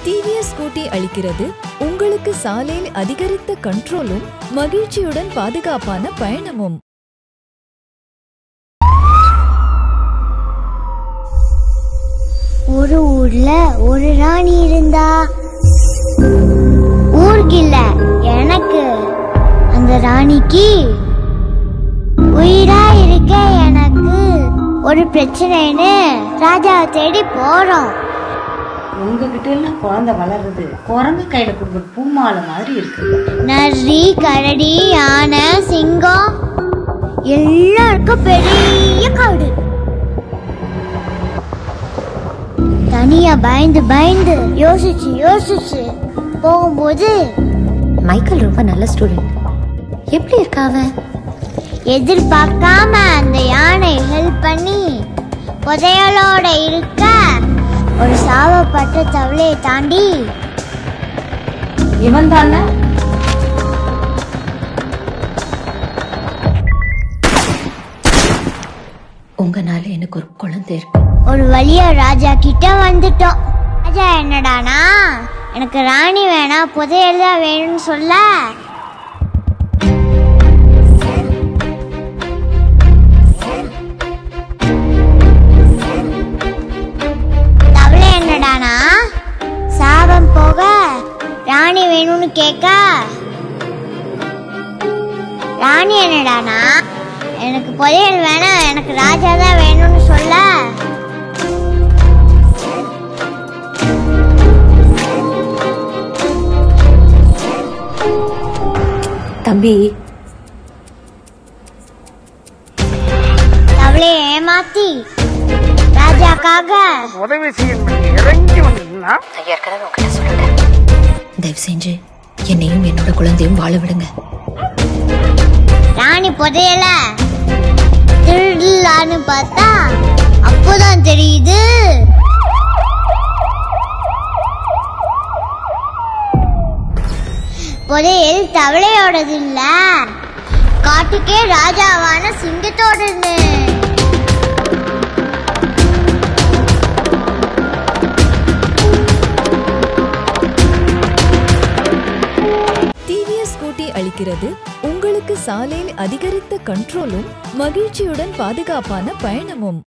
TVS scooty அளிக்கிறது உங்களுக்கு சாலையில் அதிகரித்த கண்ட்ரோலும் மகிழ்ச்சியுடன் பாதுகாப்பான பயணமும் ஒரு ஊர்ல ஒரு ராணி இருந்தா ஊருக்கு இல்ல எனக்கு அந்த ராணிக்கு உயிரா இருக்க எனக்கு ஒரு பிரச்சனைன்னு ராஜாவை தேடி போறோம் உங்ககிட்ட எல்லாம் குழந்தை வளருது குரங்கு கையில கொடுக்குற பூமாலை மாதிரி இருக்கு நரி கரடி யானை சிங்கம் எல்லாருக்கும் பெரிய காடு தனியா பயந்து பயந்து யோசிச்சு யோசிச்சு போகும்போது மைக்கேல் ரொம்ப நல்ல ஸ்டூடெண்ட் எப்படி இருக்கா அவன் எதிர்பார்க்காம அந்த யானை ஹெல்ப் பண்ணி புதையலோட இருக்க ஒரு சாவப்பட்ட தவளையை தாண்டி இவன் தானே உங்கனால எனக்கு ஒரு குழந்தை இருக்கு ஒரு வழியா ராஜா கிட்ட வந்துட்டோம் ராஜா என்னடானா எனக்கு ராணி வேணாம் புதையல் தான் வேணும்னு சொல்ல தவளை என்னடானா சாபம் போக ராணி வேணும்னு கேட்க ராணி என்னடானா எனக்கு புதையல் வேணாம் எனக்கு ராஜா தான் வேணும்னு சொல்ல தம்பி தவளையை ஏமாத்தி ராஜாக்காக உதவி செய்யணும் இறங்கி வந்தீங்கன்னா நான் ஏற்கனவே உங்ககிட்ட சொல்லிட்டேன் தயவு செஞ்சு என்னையும் என்னோட குழந்தையும் வாழ விடுங்க ராணி புதையல திருடலான்னு பார்த்தா அப்போதான் தெரியுது புதையல் தவளையோடது இல்ல காட்டுக்கே ராஜாவான சிங்கத்தோடது டிவிஎஸ் ஸ்கூட்டி அளிக்கிறது உங்களுக்கு சாலையில் அதிகரித்த கண்ட்ரோலும் மகிழ்ச்சியுடன் பாதுகாப்பான பயணமும்